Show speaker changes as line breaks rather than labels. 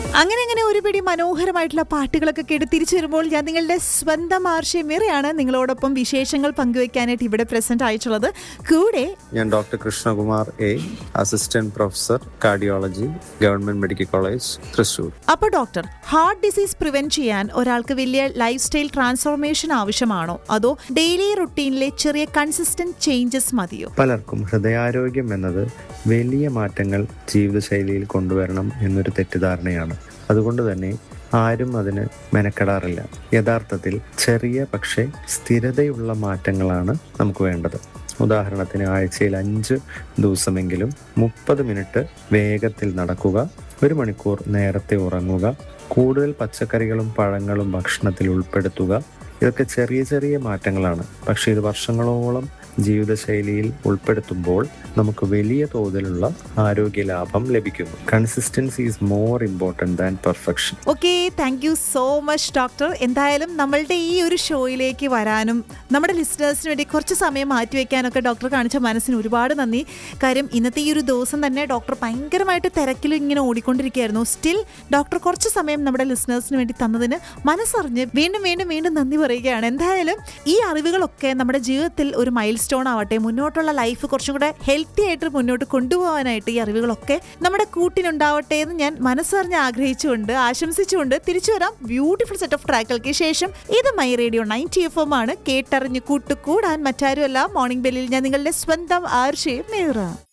അങ്ങനെ അങ്ങനെ ഒരു പിടി മനോഹരമായിട്ടുള്ള പാട്ടുകളൊക്കെ കേട്ട് തിരിച്ചു വരുമ്പോൾ ഞാൻ നിങ്ങളുടെ സ്വന്തം ആർഷി മിറയാണ് നിങ്ങളോടൊപ്പം വിശേഷങ്ങൾ പങ്കുവെക്കാനായിട്ട് ഇവിടെ പ്രസന്റ് ആയിട്ടുള്ളത് കൂടെ
ഞാൻ doctor Krishnakumar a assistant professor cardiology government medical college Thrissur
അപ്പോൾ ഡോക്ടർ ഹാർട്ട് ഡിസീസ് പ്രിവെന്റ് ചെയ്യാൻ ഒരാൾക്ക് വലിയ ലൈഫ് സ്റ്റൈൽ ട്രാൻസ്ഫോർമേഷൻ ആവശ്യമാണോ അതോ ഡെയിലി റുട്ടീനിലെ ചെറിയ കൺസിസ്റ്റന്റ് ചേഞ്ചസ് മതിയോ
പലർക്കും ഹൃദയാരോഗ്യം എന്നത് വലിയ മാറ്റങ്ങൾ ജീവിതശൈലിയിൽ കൊണ്ടുവരണം എന്നൊരു തെറ്റിദ്ധാരണയാണ് അതുകൊണ്ട് തന്നെ ആരും അതിന് മെനക്കെടാറില്ല യഥാർത്ഥത്തിൽ ചെറിയ പക്ഷേ സ്ഥിരതയുള്ള മാറ്റങ്ങളാണ് നമുക്ക് വേണ്ടത് ഉദാഹരണത്തിന് ആഴ്ചയിൽ അഞ്ച് ദിവസമെങ്കിലും മുപ്പത് മിനിറ്റ് വേഗത്തിൽ നടക്കുക ഒരു മണിക്കൂർ നേരത്തെ ഉറങ്ങുക കൂടുതൽ പച്ചക്കറികളും പഴങ്ങളും ഭക്ഷണത്തിൽ ഉൾപ്പെടുത്തുക ഇതൊക്കെ ചെറിയ ചെറിയ മാറ്റങ്ങളാണ് പക്ഷേ ഇത് വർഷങ്ങളോളം ജീവിതശൈലിയിൽ ഉൾപ്പെടുത്തുമ്പോൾ നമുക്ക് വലിയ തോതിലുള്ള ആരോഗ്യ ലാഭം ലഭിക്കുന്നു consistency is more important than perfection
okay thank you so much doctor എന്തായാലും നമ്മളുടെ ഈ ഒരു ഷോയിലേക്ക് വരാനും നമ്മുടെ ലിസ്റ്റേഴ്സിന് വേണ്ടി കുറച്ച് സമയം മാറ്റിവെക്കാനൊക്കെ ഡോക്ടർ കാണിച്ച മനസ്സിന് ഒരുപാട് നന്ദി കാര്യം ഇന്നത്തെ ഈ ഒരു ദിവസം തന്നെ ഡോക്ടർ ഭയങ്കരമായിട്ട് തിരക്കിൽ ഇങ്ങനെ ഓടിക്കൊണ്ടിരിക്കുകയായിരുന്നു സ്റ്റിൽ ഡോക്ടർ കുറച്ച് സമയം നമ്മുടെ ലിസ്റ്റേഴ്സിന് വേണ്ടി തന്നതിന് മനസ്സറിഞ്ഞ് വീണ്ടും വീണ്ടും വീണ്ടും നന്ദി പറയുകയാണ് എന്തായാലും ഈ അറിവുകളൊക്കെ നമ്മുടെ ജീവിതത്തിൽ ഒരു മൈൽ സ്റ്റോൺ ആവട്ടെ മുന്നോട്ടുള്ള ലൈഫ് കുറച്ചും കൂടെ ഹെൽത്തി ആയിട്ട് മുന്നോട്ട് കൊണ്ടുപോകാനായിട്ട് ഈ അറിവുകളൊക്കെ നമ്മുടെ കൂട്ടിനുണ്ടാവട്ടെ എന്ന് ഞാൻ മനസ്സറിഞ്ഞ് ആഗ്രഹിച്ചുകൊണ്ട് ആശംസിച്ചുകൊണ്ട് തിരിച്ചു വരാം ബ്യൂട്ടിഫുൾ സെറ്റ് ഓഫ് ട്രാക്കുകൾക്ക് ശേഷം ഇത് my radio ninety F M ആണ് കേട്ടറിഞ്ഞ് കൂട്ടുകൂടാൻ മറ്റാരുമല്ല മോർണിംഗ് ബെല്ലിൽ ഞാൻ നിങ്ങളുടെ സ്വന്തം ആർഷയും നേറാം